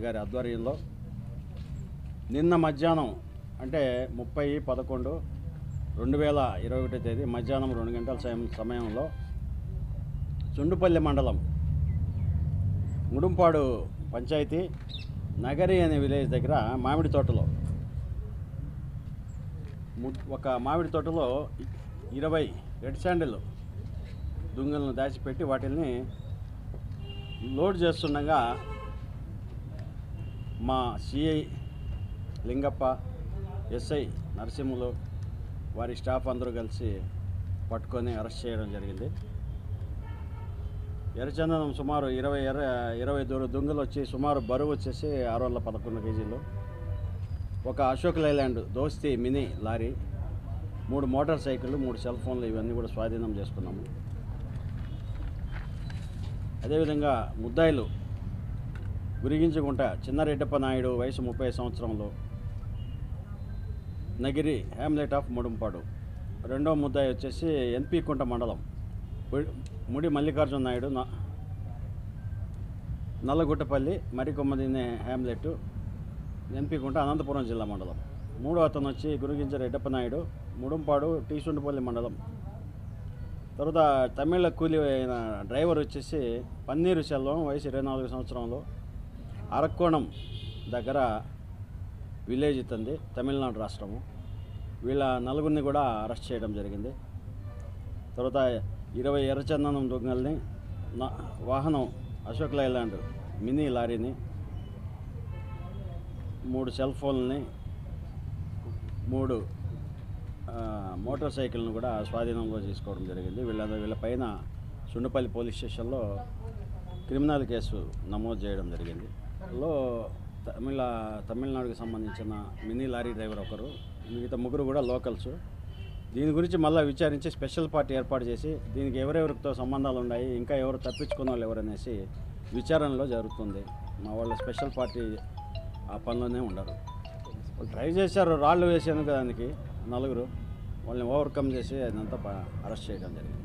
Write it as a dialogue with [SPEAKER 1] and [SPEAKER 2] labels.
[SPEAKER 1] గారి ఆధ్వర్యంలో నిన్న మధ్యాహ్నం అంటే ముప్పై పదకొండు రెండు వేల ఇరవై ఒకటో తేదీ మధ్యాహ్నం రెండు గంటల సమయం సమయంలో చుండుపల్లి మండలం ముడుంపాడు పంచాయతీ నగరి అనే విలేజ్ దగ్గర మామిడి తోటలో ము- ఒక మామిడి తోటలో ఇ- ఇరవై రెడ్ శాండిల్ దుంగలను దాచిపెట్టి వాటిని లోడ్ చేస్తుండగా మా సిఐ లింగప్ప ఎస్ఐ నరసింహులు వారి స్టాఫ్ అందరూ కలిసి పట్టుకొని అరెస్ట్ చేయడం జరిగింది ఎర్రచందనం సుమారు ఇరవై ఎర్ర ఇరవై దూర దుంగలు వచ్చి సుమారు బరువు వచ్చేసి ఆరు వందల పదకొండు కేజీలు ఒక అశోక్ లైలాండ్ దోస్తి మినీ లారీ మూడు మోటార్ సైకిళ్ళు మూడు సెల్ ఫోన్లు ఇవన్నీ కూడా స్వాధీనం చేసుకున్నాము అదేవిధంగా ముద్దాయిలు గురిగించుకుంట చిన్నారెడ్డప్ప నాయుడు వయసు ముప్పై సంవత్సరంలో నగిరి హ్యామ్లెట్ ఆఫ్ ముడుంపాడు రెండో ముద్దాయి వచ్చేసి ఎన్పి కుంట మండలం ము- ముడి మల్లికార్జున నాయుడు న- నల్లగుట్టపల్లి మరికొమ్మదినే హ్యామ్లెట్ ఎన్పి కుంట అనంతపురం జిల్లా మండలం మూడో అతను వచ్చి గురుగింజ రెడ్డప్ప నాయుడు ముడుంపాడు టీసుండిపల్లి మండలం తర్వాత తమిళ కూలి అయిన డ్రైవర్ వచ్చేసి పన్నీరు సెల్వం వయసు ఇరవై నాలుగు సంవత్సరంలో అరక్కోణం దగ్గర విలేజ్ ఇతంది తమిళనాడు రాష్ట్రము వీళ్ళ నలుగురిని కూడా అరెస్ట్ చేయడం జరిగింది తర్వాత ఇరవై ఎర్రచందనం దొంగల్ని నా వాహనం అశోక్ లైలాండ్ మినీ లారీని మూడు సెల్ ఫోన్లని మూడు ఆ, మోటార్ సైకిల్ను కూడా స్వాధీనంలో తీసుకోవడం జరిగింది వీళ్ళ వీళ్ళ పైన సుండుపల్లి పోలీస్ స్టేషన్లో క్రిమినల్ కేసు నమోదు చేయడం జరిగింది లో తమిళ తమిళనాడుకి సంబంధించిన మినీ లారీ డ్రైవర్ ఒకరు మిగతా ముగ్గురు కూడా లోకల్స్ దీని గురించి మళ్ళీ విచారించి స్పెషల్ పార్టీ ఏర్పాటు చేసి దీనికి ఎవరెవరితో సంబంధాలు ఉన్నాయి ఇంకా ఎవరు తప్పించుకున్న వాళ్ళు ఎవరనేసి విచారణలో జరుగుతుంది మా వాళ్ళ స్పెషల్ పార్టీ ఆ పనిలోనే ఉండరు వాళ్ళు ట్రై చేశారు రాళ్ళు వేసేందుకు దానికి నలుగురు వాళ్ళని ఓవర్కమ్ చేసి అదంతా అరెస్ట్ చేయడం జరిగింది